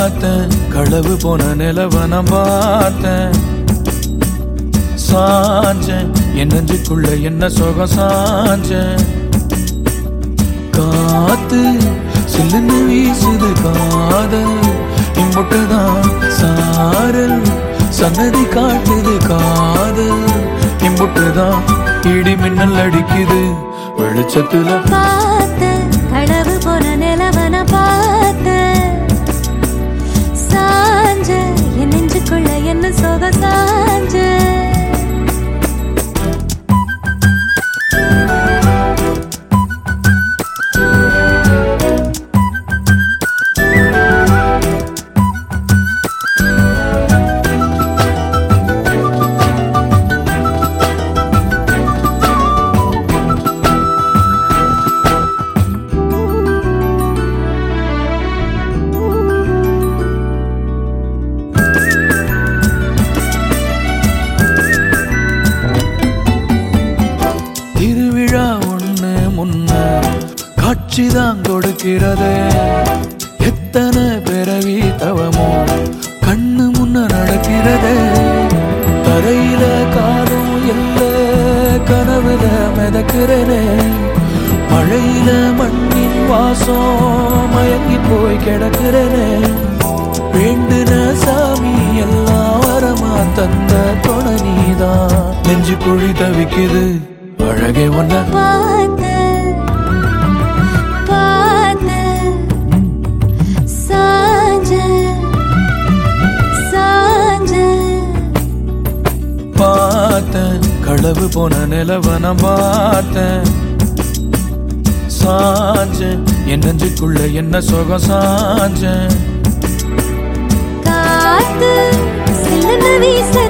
பார்த்தேன் களவு போன நிலவ நான் பார்த்தேன் சாஞ்சேன் என் நெஞ்சுக்குள்ள என்ன சுகம் சாஞ்சேன் காத்து சில்லுன்னு வீசுது காதல் இம்புட்டுதான் சாரல் சன்னதி காட்டுது காதல் இம்புட்டுதான் இடி மின்னல் அடிக்குது வெளிச்சத்துல பார்த்தேன் களவு போன நிலவன பார்த்தேன் சாஞ்ச என் நெஞ்சுக்குள்ள என்ன சோக சாஞ்ச திருவிழா ஒண்ணு முன்ன காட்சிதான் கொடுக்கிறது எத்தனை பிறவி தவமோ கண்ணு முன்ன நடக்கிறது தரையில காரும் இல்ல கனவுல மிதக்கிறனே மழையில மண்ணின் வாசம் மயங்கி போய் கிடக்கிறனே வேண்டுன சாமி எல்லாம் வரமா தந்த துணை நீதான் நெஞ்சு குழி தவிக்குது அழகே ஒன்ன பார்த்தேன் பார்த்தேன் சாஞ்ச சாஞ்ச பார்த்தேன் களவு போன நிலவ நான் பார்த்தேன் சாஞ்சேன் என் நெஞ்சுக்குள்ள என்ன சுகம் சாஞ்சேன் காத்து சில்லுன்னு வீச